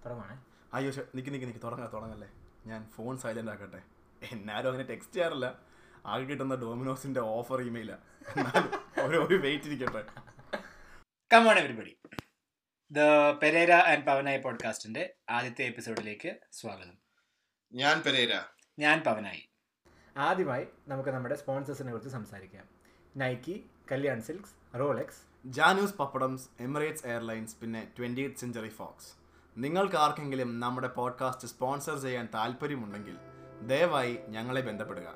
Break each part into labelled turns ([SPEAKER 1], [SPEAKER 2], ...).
[SPEAKER 1] പടമാണ്
[SPEAKER 2] അയ്യോ ശ- നിക്ക് നിക്ക് നിക്ക് തുടങ്ങാം തുടങ്ങല്ലേ ഞാൻ ഫോൺ സൈലന്റ് ആക്കട്ടെ എന്നാരും അങ്ങനെ ടെക്സ്റ്റ് ചെയ്യാറില്ല ആകെ കിട്ടുന്ന ഡോമിനോസിന്റെ ഓഫർ ഇമെയിലാ എന്നാലും ഒരു ഒരു വെയിറ്റ് ഇരിക്കട്ടെ
[SPEAKER 1] come on everybody the Pereira and Pavanayi പോഡ്കാസ്റ്റിന്റെ ആദ്യത്തെ എപ്പിസോഡിലേക്ക് സ്വാഗതം
[SPEAKER 3] ഞാൻ പെരേര
[SPEAKER 1] ഞാൻ പവനായി ആദ്യമായി നമുക്ക് നമ്മുടെ സ്പോൺസേഴ്സിനെ കുറിച്ച് സംസാരിക്കാം Nike Kalyan Silks Rolex
[SPEAKER 2] Janu's pappadams Emirates Airlines പിന്നെ ട്വന്റി എയ്ത്ത് സെഞ്ചുറി ഫോക്സ് നിങ്ങൾക്ക് ആർക്കെങ്കിലും നമ്മുടെ പോഡ്കാസ്റ്റ് സ്പോൺസർ ചെയ്യാൻ താല്പര്യമുണ്ടെങ്കിൽ ദയവായി ഞങ്ങളെ ബന്ധപ്പെടുക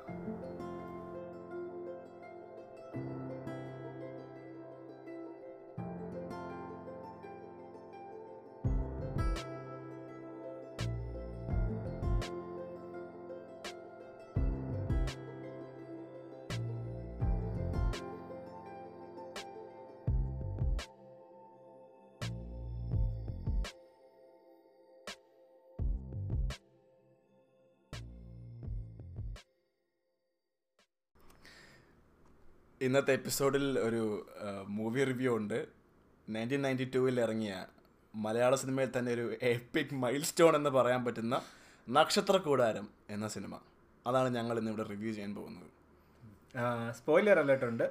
[SPEAKER 2] ഇന്നത്തെ എപ്പിസോഡിൽ ഒരു മൂവി റിവ്യൂ ഉണ്ട് നയൻറ്റീൻ നയൻറ്റി ടൂവിൽ ഇറങ്ങിയ മലയാള സിനിമയിൽ തന്നെ ഒരു എപ്പിക് മൈൽ സ്റ്റോൺ എന്ന് പറയാൻ പറ്റുന്ന നക്ഷത്ര കൂടാരം എന്ന സിനിമ അതാണ് ഞങ്ങൾ ഇന്ന് ഇവിടെ റിവ്യൂ ചെയ്യാൻ പോകുന്നത്
[SPEAKER 1] സ്പോയിലർ അലേർട്ട് ഉണ്ട്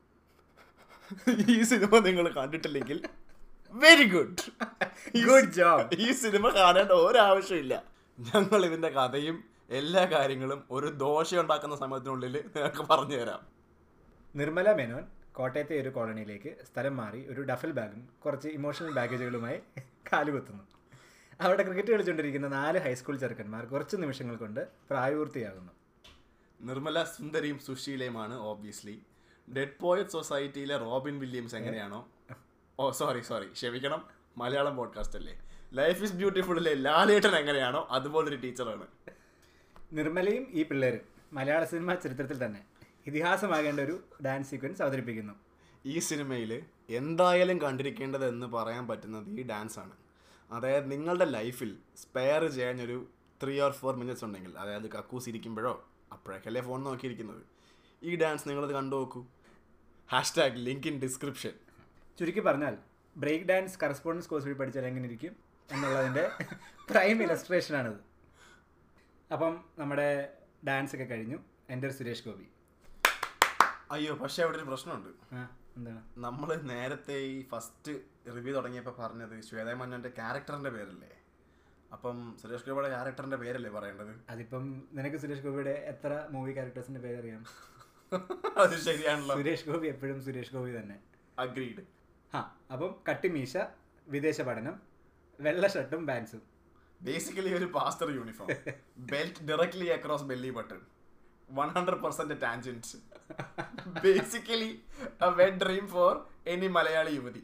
[SPEAKER 2] ഈ സിനിമ നിങ്ങൾ കണ്ടിട്ടില്ലെങ്കിൽ വെരി ഗുഡ്
[SPEAKER 1] ഗുഡ് ജോബ്
[SPEAKER 2] ഈ സിനിമ കാണേണ്ട ഒരാവശ്യമില്ല ഞങ്ങൾ ഇതിന്റെ കഥയും എല്ലാ കാര്യങ്ങളും ഒരു ദോശ ഉണ്ടാക്കുന്ന സമയത്തിനുള്ളിൽ നിങ്ങൾക്ക് പറഞ്ഞു തരാം
[SPEAKER 1] നിർമ്മല മേനോൻ കോട്ടയത്തെ ഒരു കോളനിയിലേക്ക് സ്ഥലം മാറി ഒരു ഡഫൽ ബാഗും കുറച്ച് ഇമോഷണൽ ബാഗേജുകളുമായി കാലുകുത്തുന്നു അവിടെ ക്രിക്കറ്റ് കളിച്ചുകൊണ്ടിരിക്കുന്ന നാല് ഹൈസ്കൂൾ ചെറുക്കന്മാർ കുറച്ച് നിമിഷങ്ങൾ കൊണ്ട് പ്രായപൂർത്തിയാകുന്നു
[SPEAKER 2] നിർമ്മല സുന്ദരിയും സുശീലയുമാണ് ഓബ്വിയസ്ലി ഡെഡ് പോയറ്റ് സൊസൈറ്റിയിലെ റോബിൻ വില്യംസ് എങ്ങനെയാണോ ഓ സോറി സോറി ക്ഷമിക്കണം മലയാളം പോഡ്കാസ്റ്റ് അല്ലേ ലൈഫ് ഇസ് ബ്യൂട്ടിഫുള്ളിലെ ലാലേട്ടൻ എങ്ങനെയാണോ അതുപോലൊരു ടീച്ചറാണ്
[SPEAKER 1] നിർമ്മലയും ഈ പിള്ളേരും മലയാള സിനിമാ ചരിത്രത്തിൽ തന്നെ ഇതിഹാസമാകേണ്ട ഒരു ഡാൻസ് സീക്വൻസ് അവതരിപ്പിക്കുന്നു
[SPEAKER 2] ഈ സിനിമയിൽ എന്തായാലും കണ്ടിരിക്കേണ്ടത് എന്ന് പറയാൻ പറ്റുന്നത് ഈ ഡാൻസ് ആണ് അതായത് നിങ്ങളുടെ ലൈഫിൽ സ്പെയർ ചെയ്യാൻ ഒരു ത്രീ ഓർ ഫോർ മിനിറ്റ്സ് ഉണ്ടെങ്കിൽ അതായത് കക്കൂസ് ഇരിക്കുമ്പോഴോ അപ്പോഴേക്കല്ലേ ഫോൺ നോക്കിയിരിക്കുന്നത് ഈ ഡാൻസ് നിങ്ങളത് കണ്ടു നോക്കൂ ഹാഷ്ടാഗ് ലിങ്ക് ഇൻ ഡിസ്ക്രിപ്ഷൻ
[SPEAKER 1] ചുരുക്കി പറഞ്ഞാൽ ബ്രേക്ക് ഡാൻസ് കറസ്പോണ്ടൻസ് കോഴ്സ് വഴി പഠിച്ചാൽ എങ്ങനെ ഇരിക്കും എന്നുള്ളതിൻ്റെ പ്രൈം ഇലസ്ട്രേഷനാണിത് അപ്പം നമ്മുടെ ഡാൻസ് ഒക്കെ കഴിഞ്ഞു എൻ്റെ ഒരു സുരേഷ് ഗോപി
[SPEAKER 2] അയ്യോ പക്ഷേ അവിടെ ഒരു പ്രശ്നമുണ്ട്
[SPEAKER 1] ആ എന്താണ്
[SPEAKER 2] നമ്മൾ നേരത്തെ ഈ ഫസ്റ്റ് റിവ്യൂ തുടങ്ങിയപ്പോൾ പറഞ്ഞത് ശ്വേത മന്നൻ്റെ ക്യാരക്ടറിൻ്റെ പേരല്ലേ അപ്പം സുരേഷ് ഗോപിയുടെ ക്യാരക്ടറിൻ്റെ പേരല്ലേ പറയേണ്ടത്
[SPEAKER 1] അതിപ്പം നിനക്ക് സുരേഷ് ഗോപിയുടെ എത്ര മൂവി ക്യാരക്ടേഴ്സിൻ്റെ പേരറിയാം
[SPEAKER 2] അത് ശരിയാണല്ലോ
[SPEAKER 1] സുരേഷ് ഗോപി എപ്പോഴും സുരേഷ് ഗോപി തന്നെ
[SPEAKER 2] അഗ്രീഡ്
[SPEAKER 1] ആ അപ്പം കട്ടിമീശ വിദേശ പഠനം വെള്ള ഷർട്ടും പാൻസും
[SPEAKER 2] ബേസിക്കലി ഒരു pastor uniform belt directly across belly button one hundred percent tangents basically wet dream for any Malayali യുവതി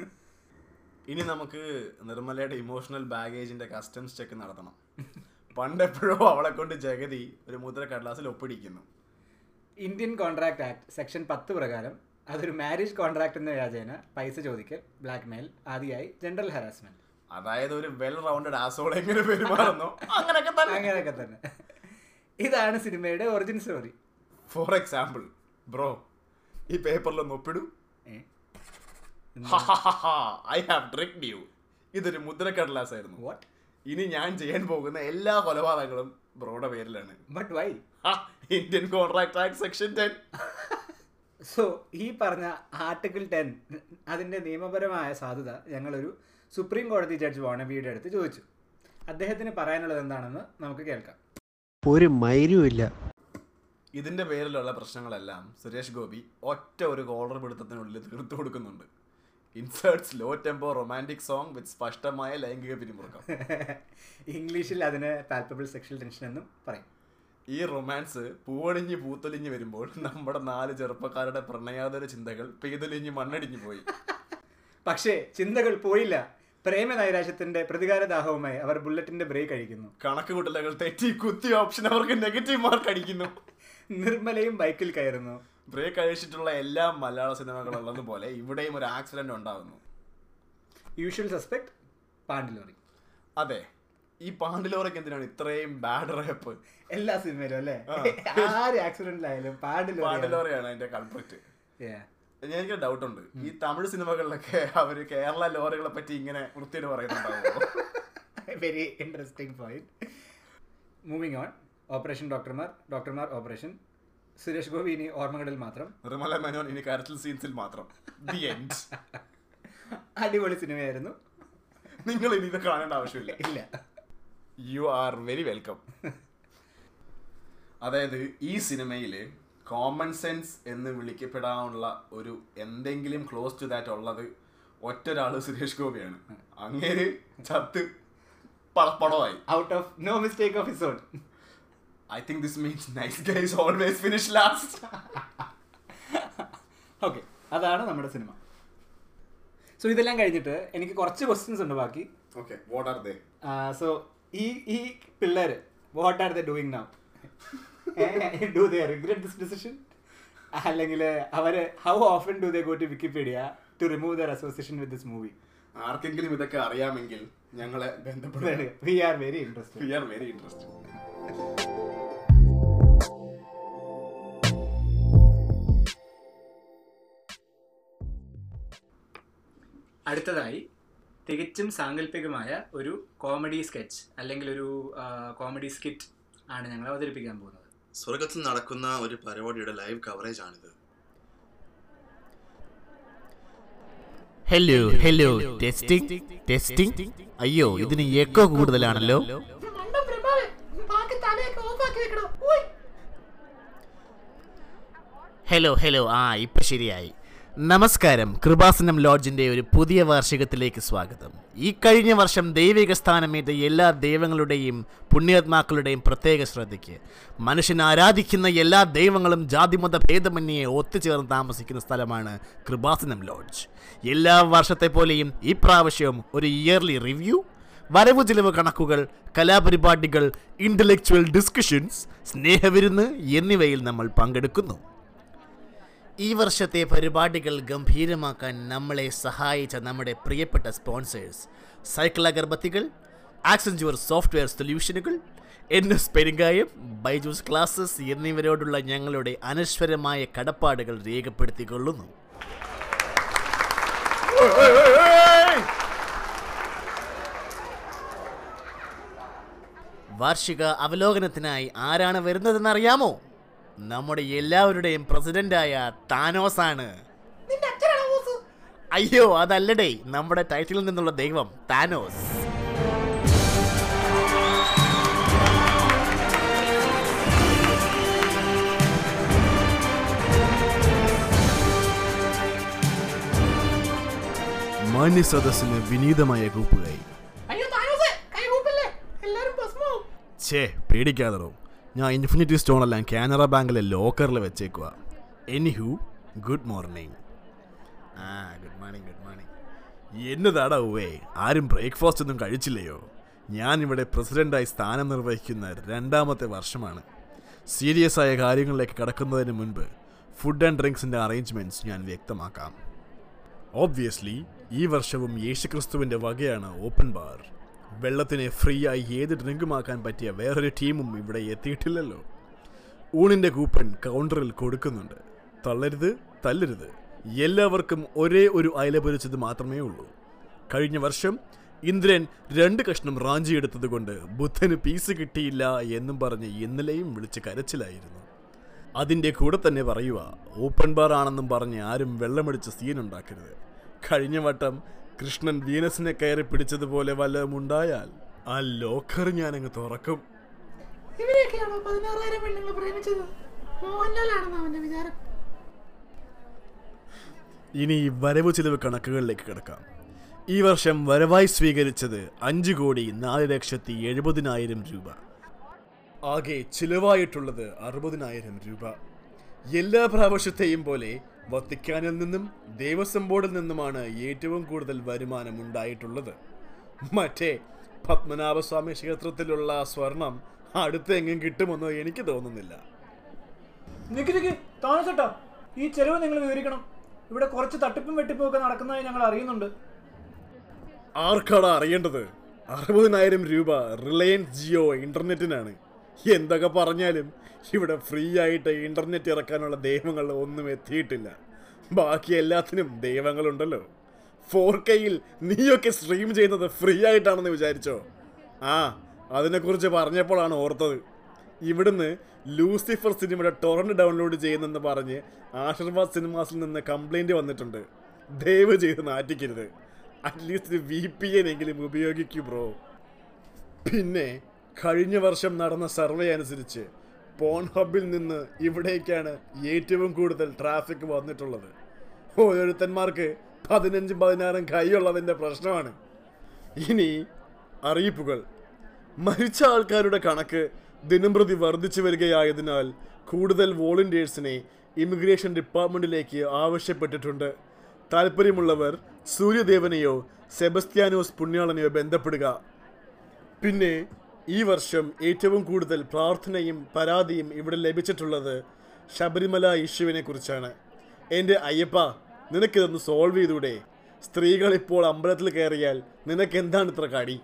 [SPEAKER 2] ഇനി നമുക്ക് നിർമ്മലയുടെ ഇമോഷണൽ ബാഗേജിന്റെ കസ്റ്റംസ് ചെക്ക് നടത്തണം പണ്ട് എപ്പോഴോ അവളെ കൊണ്ട് ജഗതി ഒരു മുദ്ര കടലാസിൽ ഒപ്പിടിക്കുന്നു
[SPEAKER 1] ഇന്ത്യൻ കോൺട്രാക്ട് ആക്ട് സെക്ഷൻ പത്ത് പ്രകാരം അതൊരു മാരേജ് കോൺട്രാക്ട് എന്ന വ്യാജേന പൈസ ചോദിക്കൽ ബ്ലാക്ക് മെയിൽ ആദിയായി ജനറൽ ഹറാസ്മെന്റ്
[SPEAKER 2] അതായത് ഒരു വെൽ റൗണ്ടഡ് ആസോൾ എങ്ങനെ പെരുമാറുന്നു അങ്ങനെയൊക്കെ തന്നെ
[SPEAKER 1] അങ്ങനെയൊക്കെ തന്നെ ഇതാണ് സിനിമയുടെ origin story
[SPEAKER 2] for example bro ഈ പേപ്പറിലൊന്ന് ഒപ്പിടൂ
[SPEAKER 1] ഏ
[SPEAKER 2] ഐ ഹാവ് ട്രിക്ഡ് യു ഇതൊരു മുദ്രക്കടലാസ് ആയിരുന്നു
[SPEAKER 1] വാട്ട്
[SPEAKER 2] ഇനി ഞാൻ ചെയ്യാൻ പോകുന്ന എല്ലാ കൊലപാതകങ്ങളും ബ്രോയുടെ പേരിലാണ്
[SPEAKER 1] but why
[SPEAKER 2] Indian contract act section ten
[SPEAKER 1] so ഈ പറഞ്ഞ ആർട്ടിക്കിൾ ടെൻ അതിൻ്റെ നിയമപരമായ സാധുത ഞങ്ങളൊരു സുപ്രീം കോടതി ജഡ്ജ് വാണബിയുടെ അടുത്ത് ചോദിച്ചു അദ്ദേഹത്തിന് പറയാനുള്ളത് എന്താണെന്ന് നമുക്ക് കേൾക്കാം
[SPEAKER 4] ഒരു മൈരുമില്ല
[SPEAKER 2] ഇതിന്റെ പേരിലുള്ള പ്രശ്നങ്ങളെല്ലാം സുരേഷ് ഗോപി ഒറ്റ ഒരു കോളർ പിടുത്തത്തിനുള്ളിൽ തീർത്തു കൊടുക്കുന്നുണ്ട് inserts low tempo romantic song with സ്പഷ്ടമായ ലൈംഗിക പിരിമുറുക്കം
[SPEAKER 1] ഇംഗ്ലീഷിൽ അതിന് പാൽപ്പബിൾ സെക്ഷൽ ടെൻഷൻ എന്നും പറയും
[SPEAKER 2] ഈ റൊമാൻസ് പൂവണിഞ്ഞ് പൂത്തൊലിഞ്ഞ് വരുമ്പോൾ നമ്മുടെ നാല് ചെറുപ്പക്കാരുടെ പ്രണയാതര ചിന്തകൾ പെയ്തൊലിഞ്ഞ് മണ്ണടിഞ്ഞു പോയി
[SPEAKER 1] പക്ഷേ ചിന്തകൾ പോയില്ല പ്രേമ നൈരാശ്യത്തിന്റെ പ്രതികാരദാഹവുമായി അവർ ബുള്ളറ്റിന്റെ ബ്രേക്ക് അഴിക്കുന്നു
[SPEAKER 2] കണക്ക് കൂട്ടലുകൾ തെറ്റി കുത്തി ഓപ്ഷൻ അവർക്ക് നെഗറ്റീവ് മാർക്ക് അടിക്കുന്നു
[SPEAKER 1] നിർമ്മലയും ബൈക്കിൽ കയറുന്നു
[SPEAKER 2] ബ്രേക്ക് അഴിച്ചിട്ടുള്ള എല്ലാ മലയാള സിനിമകളുള്ളതുപോലെ ഇവിടെയും ഒരു ആക്സിഡന്റ് ഉണ്ടാകുന്നു
[SPEAKER 1] യൂഷ്വൽ സസ്പെക്ട് പാണ്ടിലോറി
[SPEAKER 2] അതെ ഈ പാണ്ടിലോറയ്ക്ക് എന്തിനാണ് ഇത്രയും ബാഡ് റാപ്പ്
[SPEAKER 1] എല്ലാ സിനിമയിലും അല്ലേ ആര് ആക്സിഡന്റിലായാലും പാണ്ടിലോറി
[SPEAKER 2] പാണ്ടിലോറയാണ് അതിന്റെ കൾപ്രിറ്റ് എനിക്ക് ഡൗട്ട് ഉണ്ട് ഈ തമിഴ് സിനിമകളിലൊക്കെ അവര് കേരള ലോറികളെ പറ്റി ഇങ്ങനെ വൃത്തിയിട്ട് പറയുന്നുണ്ടാവുമോ
[SPEAKER 1] very interesting point moving on operation ഡോക്ടർമാർ ഡോക്ടർമാർ ഓപ്പറേഷൻ സുരേഷ് ഗോപി ഇനി ഓർമ്മകളിൽ മാത്രം
[SPEAKER 2] നിർമ്മല മേനോൻ ഇനി കരച്ചിൽ സീൻസിൽ മാത്രം ദി എൻഡ്
[SPEAKER 1] അടിപൊളി സിനിമയായിരുന്നു
[SPEAKER 2] നിങ്ങൾ ഇനി ഇത് കാണേണ്ട ആവശ്യമില്ല
[SPEAKER 1] ഇല്ല
[SPEAKER 2] യു ആർ വെരി വെൽക്കം അതായത് ഈ സിനിമയിൽ കോമൺ സെൻസ് എന്ന് വിളിക്കപ്പെടാനുള്ള ഒരു എന്തെങ്കിലും ക്ലോസ് ടു ദാറ്റ് ഉള്ളത് ഒറ്റൊരാള് സുരേഷ് ഗോപിയാണ് അങ്ങേര് ചത്ത് പ- പടമായി
[SPEAKER 1] out of no mistake of his own
[SPEAKER 2] I think this means nice guys always finish last
[SPEAKER 1] okay അതാണ് നമ്മുടെ സിനിമ സോ ഇതെല്ലാം കഴിഞ്ഞിട്ട് എനിക്ക് കുറച്ച് ക്വസ്റ്റ്യൻസ് ഉണ്ട് ബാക്കി
[SPEAKER 2] okay what are they
[SPEAKER 1] so ഈ ഈ പിള്ളേർ what are the doing now do they regret this decision അല്ലെങ്കിൽ അവർ how often do they go to Wikipedia to remove their association with this movie
[SPEAKER 2] ആർക്കെങ്കിലും ഇതൊക്കെ അറിയാമെങ്കിൽ ഞങ്ങളെ ബന്ധപ്പെടുക
[SPEAKER 1] we are very interested
[SPEAKER 2] we are very interested
[SPEAKER 1] അടുത്തതായി തികച്ചും സാങ്കല്പികമായ ഒരു കോമഡി സ്കെച്ച് അല്ലെങ്കിൽ ഒരു കോമഡി സ്കിറ്റ് ആണ് ഞങ്ങൾ അവതരിപ്പിക്കാൻ പോകുന്നത്
[SPEAKER 3] സ്വർഗത്തിൽ നടക്കുന്ന ഒരു പരിപാടിയുടെ ലൈവ് കവറേജ് ആണിത്
[SPEAKER 5] ഹലോ ഹലോ ടെസ്റ്റിംഗ് ടെസ്റ്റിംഗ് അയ്യോ ഇതിന് എക്കോ കൂടുതലാണല്ലോ ഹലോ ഹലോ ആ ഇപ്പൊ ശരിയായി നമസ്കാരം കൃപാസനം ലോഡ്ജിന്റെ ഒരു പുതിയ വാർഷികത്തിലേക്ക് സ്വാഗതം ഈ കഴിഞ്ഞ വർഷം ദൈവിക സ്ഥാനമേറ്റ എല്ലാ ദൈവങ്ങളുടെയും പുണ്യാത്മാക്കളുടെയും പ്രത്യേക ശ്രദ്ധയ്ക്ക് മനുഷ്യൻ ആരാധിക്കുന്ന എല്ലാ ദൈവങ്ങളും ജാതിമത ഭേദമന്യേ ഒത്തുചേർന്ന് താമസിക്കുന്ന സ്ഥലമാണ് കൃപാസനം ലോഡ്ജ് എല്ലാ വർഷത്തെ പോലെയും ഈ പ്രാവശ്യവും ഒരു ഇയർലി റിവ്യൂ വരവ് ചിലവ് കണക്കുകൾ കലാപരിപാടികൾ ഇന്റലക്ച്വൽ ഡിസ്കഷൻസ് സ്നേഹവിരുന്ന് എന്നിവയിൽ നമ്മൾ പങ്കെടുക്കുന്നു ഈ വർഷത്തെ പരിപാടികൾ ഗംഭീരമാക്കാൻ നമ്മളെ സഹായിച്ച നമ്മുടെ പ്രിയപ്പെട്ട സ്പോൺസേഴ്സ് സൈക്കിൾ അഗർബത്തികൾ ആക്സഞ്ചുവർ സോഫ്റ്റ്വെയർ സൊല്യൂഷനുകൾ എൻ എസ് പെരുങ്കായം ബൈജൂസ് ക്ലാസ്സസ് എന്നിവരോടുള്ള ഞങ്ങളുടെ അനശ്വരമായ കടപ്പാടുകൾ രേഖപ്പെടുത്തിക്കൊള്ളുന്നു വാർഷിക അവലോകനത്തിനായി ആരാണ് വരുന്നതെന്നറിയാമോ നമ്മുടെ എല്ലാവരുടെയും പ്രസിഡന്റായ താനോസ് ആണ് അയ്യോ അതല്ലടേ നമ്മുടെ ടൈറ്റിലിൽ നിന്നുള്ള ദൈവം താനോസ് മാന്യ സദസ്സിന് വിനീതമായ കൂപ്പുകൈ ഛേ പേടിക്കാതറോ ഞാൻ ഇൻഫിനിറ്റി സ്റ്റോൺ എല്ലാം കാനറ ബാങ്കിലെ ലോക്കറിൽ വെച്ചേക്കുക anyhoo good morning ah good morning good morning എന്നതാടാ ഉവേ ആരും ബ്രേക്ക്ഫാസ്റ്റ് ഒന്നും കഴിച്ചില്ലയോ ഞാൻ ഇവിടെ പ്രസിഡന്റായി സ്ഥാനം നിർവഹിക്കുന്ന രണ്ടാമത്തെ വർഷമാണ് സീരിയസ് ആയ കാര്യങ്ങളിലേക്ക് കടക്കുന്നതിന് മുൻപ് ഫുഡ് ആൻഡ് ഡ്രിങ്ക്സിൻ്റെ അറേഞ്ച്മെൻറ്റ്സ് ഞാൻ വ്യക്തമാക്കാം ഓബ്വിയസ്ലി ഈ വർഷവും യേശുക്രിസ്തുവിൻ്റെ വകയാണ് ഓപ്പൺ ബാർ വെള്ളത്തിനെ ഫ്രീ ആയി ഏത് ഡ്രിങ്കുമാക്കാൻ പറ്റിയ വേറൊരു ടീമും ഇവിടെ എത്തിയിട്ടില്ലല്ലോ ഊണിൻ്റെ കൂപ്പൺ കൗണ്ടറിൽ കൊടുക്കുന്നുണ്ട് തള്ളരുത് തല്ലരുത് എല്ലാവർക്കും ഒരേ ഒരു അയല പൊരിച്ചത് മാത്രമേ ഉള്ളൂ കഴിഞ്ഞ വർഷം ഇന്ദ്രൻ രണ്ട് കഷ്ണം റാഞ്ചിയെടുത്തത് കൊണ്ട് ബുദ്ധന് പീസ് കിട്ടിയില്ല എന്നും പറഞ്ഞ് ഇന്നലെയും വിളിച്ച് കരച്ചിലായിരുന്നു അതിൻ്റെ കൂടെ തന്നെ പറയുക ഓപ്പൺ ബാർ ആണെന്നും പറഞ്ഞ് ആരും വെള്ളമടിച്ച് സീൻ ഉണ്ടാക്കരുത് കഴിഞ്ഞ വട്ടം കൃഷ്ണൻ വീനസിനെ കയറി പിടിച്ചതുപോലെ വല്ലതും ഉണ്ടായാൽ ആ ലോക്കർ ഞാനങ്ങ് തുറക്കും
[SPEAKER 6] ഇവരെയൊക്കെയാണോ പതിനാറായിരം പെണ്ണുങ്ങൾ പ്രേമിച്ചത് മോഹൻലാലാണെന്ന് അവന്റെ വിചാരം
[SPEAKER 5] ഇനി വരവ് ചിലവ് കണക്കുകളിലേക്ക് കിടക്കാം ഈ വർഷം വരവായി സ്വീകരിച്ചത് അഞ്ച് കോടി നാല് ലക്ഷത്തി എഴുപതിനായിരം രൂപ ആകെ ചിലവായിട്ടുള്ളത് അറുപതിനായിരം രൂപ എല്ലാ പ്രാവശ്യത്തെയും പോലെ വത്തിക്കാനിൽ നിന്നും ദേവസ്വം ബോർഡിൽ നിന്നുമാണ് ഏറ്റവും കൂടുതൽ വരുമാനം ഉണ്ടായിട്ടുള്ളത് മറ്റേ പത്മനാഭസ്വാമി ക്ഷേത്രത്തിലുള്ള സ്വർണം അടുത്തെങ്ങും കിട്ടുമെന്ന് എനിക്ക് തോന്നുന്നില്ല
[SPEAKER 1] നിക്ക് നിക്ക് താമസട്ടോ ഈ ചെലവ് നിങ്ങൾ വിവരിക്കണം ഇവിടെ കുറച്ച് തട്ടിപ്പും വെട്ടിപ്പും ഒക്കെ നടക്കുന്നതായി ഞങ്ങൾ അറിയുന്നുണ്ട്
[SPEAKER 5] ആർക്കാണ് അറിയേണ്ടത് അറുപതിനായിരം രൂപ റിലയൻസ് ജിയോ ഇന്റർനെറ്റിനാണ് എന്തൊക്കെ പറഞ്ഞാലും ഇവിടെ ഫ്രീ ആയിട്ട് ഇന്റർനെറ്റ് ഇറക്കാനുള്ള ദൈവങ്ങൾ ഒന്നും എത്തിയിട്ടില്ല ബാക്കി എല്ലാത്തിനും ദൈവങ്ങളുണ്ടല്ലോ ഫോർ കെയിൽ നീയൊക്കെ സ്ട്രീം ചെയ്യുന്നത് ഫ്രീ ആയിട്ടാണെന്ന് വിചാരിച്ചോ ആ അതിനെക്കുറിച്ച് പറഞ്ഞപ്പോഴാണ് ഓർത്തത് ഇവിടുന്ന് ലൂസിഫർ സിനിമയുടെ ടൊറന്റ് ഡൗൺലോഡ് ചെയ്യുന്നെന്ന് പറഞ്ഞ് ആശീർവാദ് സിനിമാസിൽ നിന്ന് കംപ്ലൈൻറ്റ് വന്നിട്ടുണ്ട് ദയവ് ചെയ്ത് നാറ്റിക്കരുത് അറ്റ്ലീസ്റ്റ് വി പി എൻ എങ്കിലും ഉപയോഗിക്കൂ ബ്രോ പിന്നെ കഴിഞ്ഞ വർഷം നടന്ന സർവേ അനുസരിച്ച് പോൺ ഹബിൽ നിന്ന് ഇവിടേക്കാണ് ഏറ്റവും കൂടുതൽ ട്രാഫിക് വന്നിട്ടുള്ളത് ഓരോരുത്തന്മാർക്ക് പതിനഞ്ചും പതിനാറും കൈയുള്ളതിൻ്റെ പ്രശ്നമാണ് ഇനി അറിയിപ്പുകൾ മരിച്ച ആൾക്കാരുടെ കണക്ക് ദിനംപ്രതി വർദ്ധിച്ചു വരികയായതിനാൽ കൂടുതൽ വോളണ്ടിയേഴ്സിനെ ഇമിഗ്രേഷൻ ഡിപ്പാർട്ട്മെന്റിലേക്ക് ആവശ്യപ്പെട്ടിട്ടുണ്ട് താല്പര്യമുള്ളവർ സൂര്യദേവനെയോ സെബസ്ത്യാനോസ് പുണ്യാളനെയോ ബന്ധപ്പെടുക പിന്നെ ഈ വർഷം ഏറ്റവും കൂടുതൽ പ്രാർത്ഥനയും പരാതിയും ഇവിടെ ലഭിച്ചിട്ടുള്ളത് ശബരിമല ഇഷ്യുവിനെ കുറിച്ചാണ് എൻ്റെ അയ്യപ്പ നിനക്കിതൊന്ന് സോൾവ് ചെയ്തൂടെ സ്ത്രീകൾ ഇപ്പോൾ അമ്പലത്തിൽ കയറിയാൽ നിനക്ക് എന്താണ് ഇത്ര കടി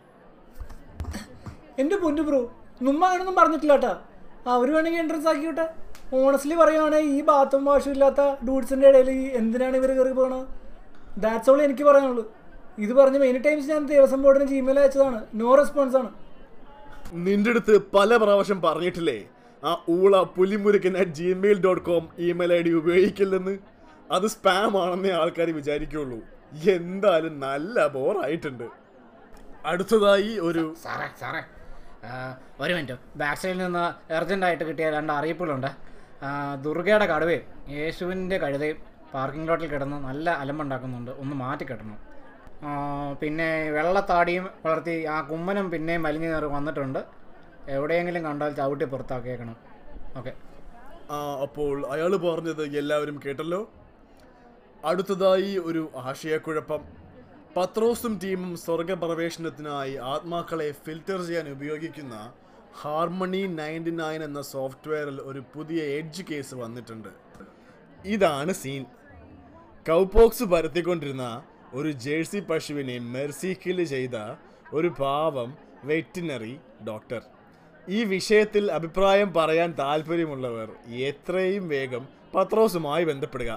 [SPEAKER 1] എൻ്റെ പൊന്നു ബ്രോ നുമ്മ അങ്ങനൊന്നും പറഞ്ഞിട്ടില്ല കേട്ടാ അവർ വേണമെങ്കിൽ എൻട്രൻസ് ആക്കിയോട്ടെ ഓണസ്റ്റ്ലി പറയുവാണെങ്കിൽ ഈ ബാത്തും വാഷും ഇല്ലാത്ത ഡൂഡ്സിൻ്റെ ഇടയിൽ ഈ എന്തിനാണ് ഇവർ കയറി പോകണത് ദാറ്റ്സ് ഓൾ എനിക്ക് പറയാനുള്ളൂ ഇത് പറഞ്ഞ് മെനി ടൈംസ് ഞാൻ ദേവസ്വം ബോർഡിന് ജിമെയിൽ അയച്ചതാണ് നോ റെസ്പോൺസ് ആണ്
[SPEAKER 5] നിന്റെ അടുത്ത് പല പ്രാവശ്യം പറഞ്ഞിട്ടില്ലേ ആ ഊള Pulimurugan at Gmail dot com email I D ഉപയോഗിക്കില്ലെന്ന് അത് സ്പാം ആണെന്നേ ആൾക്കാർ വിചാരിക്കുള്ളൂ എന്തായാലും നല്ല ബോറായിട്ടുണ്ട് അടുത്തതായി ഒരു
[SPEAKER 6] സാറേ സാറേ ആ, ഒരു മിനിറ്റ് ബാക്ക് സൈഡിൽ നിന്ന് അർജൻറ്റായിട്ട് കിട്ടിയ രണ്ട് അറിയിപ്പുകളുണ്ട് ആ, ദുർഗയുടെ കടുവയും യേശുവിൻ്റെ കഴുതയും പാർക്കിംഗ് ലോട്ടിൽ കിടന്ന് നല്ല അലമ്പുണ്ടാക്കുന്നുണ്ട് ഒന്ന് മാറ്റി കെട്ടണം ആ, പിന്നെ വെള്ളത്താടിയും വളർത്തി ആ കുമ്മനം പിന്നെയും വലിഞ്ഞു കയറി വന്നിട്ടുണ്ട് എവിടെയെങ്കിലും കണ്ടാൽ ചവിട്ടി പുറത്താക്കിയേക്കണം ഓക്കെ
[SPEAKER 5] ആ, അപ്പോൾ അയാൾ പറഞ്ഞത് എല്ലാവരും കേട്ടല്ലോ അടുത്തതായി ഒരു ആശയക്കുഴപ്പം പത്രോസും ടീമും സ്വർഗപ്രവേശനത്തിനായി ആത്മാക്കളെ ഫിൽറ്റർ ചെയ്യാൻ ഉപയോഗിക്കുന്ന ഹാർമണി നയൻറ്റി നയൻ എന്ന സോഫ്റ്റ്വെയറിൽ ഒരു പുതിയ എഡ്ജ് കേസ് വന്നിട്ടുണ്ട് ഇതാണ് സീൻ കൗപോക്സ് പരത്തിക്കൊണ്ടിരുന്ന ഒരു ജേഴ്സി പശുവിനെ മെർസി കില്ല് ചെയ്ത ഒരു പാവം വെറ്റിനറി ഡോക്ടർ ഈ വിഷയത്തിൽ അഭിപ്രായം പറയാൻ താല്പര്യമുള്ളവർ എത്രയും വേഗം പത്രോസുമായി ബന്ധപ്പെടുക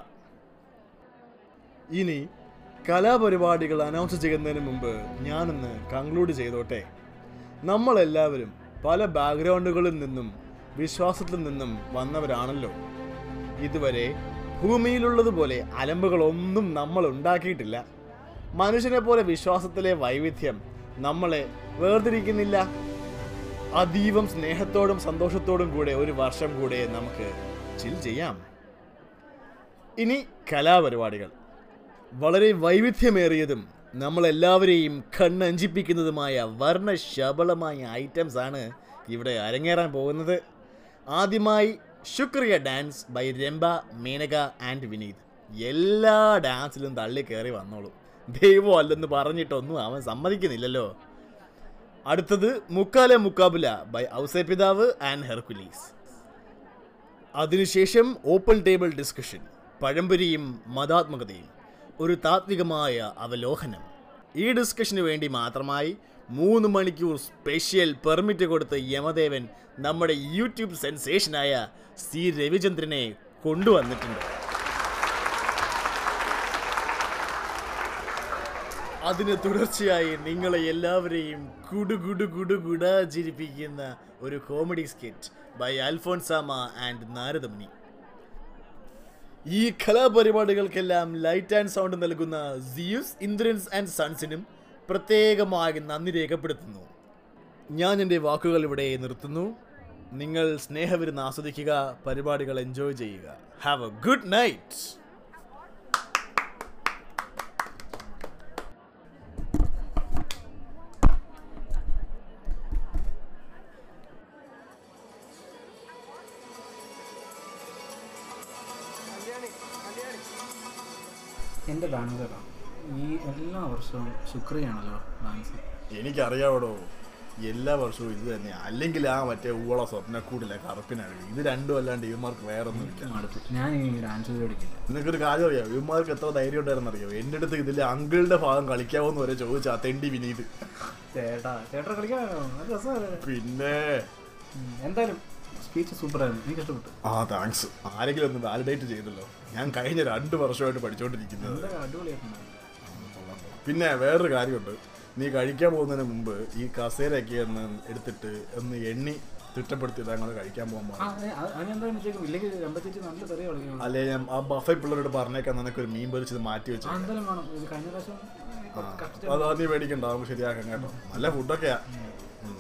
[SPEAKER 5] ഇനി കലാപരിപാടികൾ അനൗൺസ് ചെയ്യുന്നതിന് മുമ്പ് ഞാനൊന്ന് കൺക്ലൂഡ് ചെയ്തോട്ടെ നമ്മളെല്ലാവരും പല ബാക്ക്ഗ്രൗണ്ടുകളിൽ നിന്നും വിശ്വാസത്തിൽ നിന്നും വന്നവരാണല്ലോ ഇതുവരെ ഭൂമിയിലുള്ളതുപോലെ അലമ്പുകളൊന്നും നമ്മൾ ഉണ്ടാക്കിയിട്ടില്ല മനുഷ്യനെ പോലെ വിശ്വാസത്തിലെ വൈവിധ്യം നമ്മളെ വേർതിരിക്കുന്നില്ല അതീവം സ്നേഹത്തോടും സന്തോഷത്തോടും കൂടെ ഒരു വർഷം കൂടെ നമുക്ക് ചിൽ ചെയ്യാം ഇനി കലാപരിപാടികൾ വളരെ വൈവിധ്യമേറിയതും നമ്മളെല്ലാവരെയും കണ്ണഞ്ചിപ്പിക്കുന്നതുമായ വർണ്ണശബളമായ ഐറ്റംസ് ആണ് ഇവിടെ അരങ്ങേറാൻ പോകുന്നത് ആദ്യമായി ശുക്രിയ dance by Rambha Menaka and Vineeth എല്ലാ ഡാൻസിലും തള്ളി കയറി വന്നോളൂ ദൈവം അല്ലെന്ന് പറഞ്ഞിട്ടൊന്നും അവൻ സമ്മതിക്കുന്നില്ലല്ലോ അടുത്തത് Mukkala Mukkabula by Ouseppithavu and Hercules അതിനുശേഷം ഓപ്പൺ ടേബിൾ ഡിസ്കഷൻ പഴംപൊരിയും മതാത്മകതയും ഒരു താത്വികമായ അവലോകനം ഈ ഡിസ്കഷന് വേണ്ടി മാത്രമായി മൂന്ന് മണിക്കൂർ സ്പെഷ്യൽ പെർമിറ്റ് കൊടുത്ത് യമദേവൻ നമ്മുടെ യൂട്യൂബ് സെൻസേഷനായ സി രവിചന്ദ്രനെ കൊണ്ടുവന്നിട്ടുണ്ട് അതിന് തുടർച്ചയായി നിങ്ങളെ എല്ലാവരെയും കുടു കുടു കുടു കുടാ ചിരിപ്പിക്കുന്ന ഒരു comedy skit by Alphonsamma and Naradamuni ഈ കലാപരിപാടികൾക്കെല്ലാം ലൈറ്റ് ആൻഡ് സൗണ്ട് നൽകുന്ന സിയൂസ് ഇന്ദ്രൻസ് ആൻഡ് സൺസിനും പ്രത്യേകമായി നന്ദി രേഖപ്പെടുത്തുന്നു ഞാൻ എൻ്റെ വാക്കുകൾ ഇവിടെ നിർത്തുന്നു നിങ്ങൾ സ്നേഹവിരുന്ന് ആസ്വദിക്കുക പരിപാടികൾ എൻജോയ് ചെയ്യുക ഹാവ് എ ഗുഡ് നൈറ്റ്
[SPEAKER 1] എൻ്റെ ഡാൻസ് കേട്ടോ ഈ എല്ലാ വർഷവും ശുക്രിയാണല്ലോ ഡാൻസ്
[SPEAKER 5] എനിക്കറിയാവടോ എല്ലാ വർഷവും ഇത് തന്നെ അല്ലെങ്കിൽ ആ മറ്റേ ഊള സ്വപ്നക്കൂടില്ല കറുപ്പിനാണ് ഇത് രണ്ടും അല്ലാണ്ട് ഇവന്മാർക്ക് വേറെ ഒന്നും ഇല്ല
[SPEAKER 1] മടുത്തു ഞാൻ ഈ ഡാൻസ് പഠിക്കില്ല
[SPEAKER 5] നിനക്കൊരു കാര്യം അറിയാം ഇവന്മാർക്ക് എത്ര ധൈര്യം ഉണ്ടായിരുന്നു അറിയോ എൻ്റെ അടുത്ത് ഇതിൽ അങ്കിളുടെ ഭാഗം കളിക്കാവോന്ന് വരെ ചോദിച്ചാ തെണ്ടി വിനീത്
[SPEAKER 1] ചേട്ടാ ചേട്ടാ കളിക്കാനോ അത് രസമല്ലേ
[SPEAKER 5] പിന്നെ
[SPEAKER 1] ഉം, എന്തായാലും സ്പീച്ച് സൂപ്പറായിരുന്നു എനിക്ക് ഇഷ്ടപ്പെട്ടു
[SPEAKER 5] ആ താങ്ക്സ് ആരെങ്കിലും ഒന്ന് വാലിഡേറ്റ് ചെയ്തല്ലോ ഞാൻ കഴിഞ്ഞ രണ്ട് വർഷമായിട്ട് പഠിച്ചുകൊണ്ടിരിക്കുന്നത്
[SPEAKER 1] നല്ല അടിപൊളിയായിട്ടുണ്ടായിരുന്നു
[SPEAKER 5] പിന്നെ വേറൊരു കാര്യമുണ്ട് നീ കഴിക്കാൻ പോകുന്നതിന് മുമ്പ് ഈ കസേരയൊക്കെ ഒന്ന് എടുത്തിട്ട് ഒന്ന് എണ്ണി തിട്ടപ്പെടുത്തിയിട്ട് അങ്ങോട്ട് കഴിക്കാൻ പോകുമ്പോൾ
[SPEAKER 1] അതിനെന്താ വെച്ചേക്കും ഇല്ലെങ്കിൽ രമ്പത്തേച്ച് നല്ല തെറിയ കളിക്കണം
[SPEAKER 5] അല്ലെ ഞാൻ ആ ബഫേ പിള്ളേരോട് പറഞ്ഞേക്കാൻ നിനക്ക് ഒരു മീൻ പൊരിച്ചത് മാറ്റി വെച്ചു
[SPEAKER 1] എന്തായാലും വേണം ഇത് കഴിഞ്ഞ പ്രാവശ്യം കറക്റ്റ്
[SPEAKER 5] അത് നീ മേടിക്കണ്ട നമുക്ക് ശരിയാക്കാം കേട്ടോ നല്ല ഫുഡൊക്കെയാ ഉം.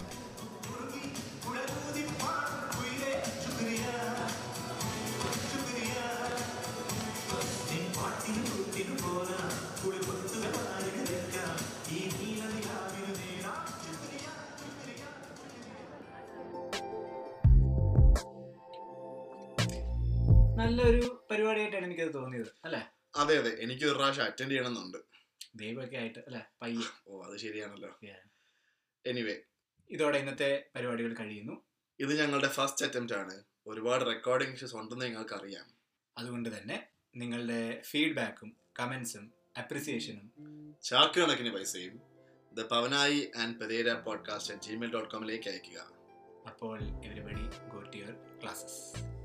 [SPEAKER 1] നല്ലൊരു പരിപാടിയായിട്ടാണ് എനിക്കത് തോന്നിയത് അല്ലേ
[SPEAKER 3] അതെ അതെ എനിക്ക് ഒരു പ്രാവശ്യം അറ്റൻഡ് ചെയ്യണമെന്നുണ്ട്
[SPEAKER 1] ദൈവമൊക്കെ ആയിട്ട് അല്ലേ പയ്യെ
[SPEAKER 3] ഓ അത് ശരിയാണല്ലോ
[SPEAKER 1] Yeah.
[SPEAKER 3] എനിവേ
[SPEAKER 1] ഇതോടെ ഇന്നത്തെ പരിപാടികൾ കഴിയുന്നു
[SPEAKER 3] ഇത് ഞങ്ങളുടെ ഫസ്റ്റ് അറ്റംപ്റ്റ് ആണ് ഒരുപാട് റെക്കോർഡിംഗ് ഇഷ്യൂസ് ഉണ്ടെന്ന് ഞങ്ങൾക്ക് അറിയാം
[SPEAKER 1] അതുകൊണ്ട് തന്നെ നിങ്ങളുടെ ഫീഡ്ബാക്കും കമൻസും അപ്രിസിയേഷനും
[SPEAKER 3] ചാക്ക് കണക്കിന് പൈസയും the Pavanayi and Perera podcast at Gmail dot കോമിലേക്ക് അയക്കുക
[SPEAKER 1] അപ്പോൾ everybody go to your classes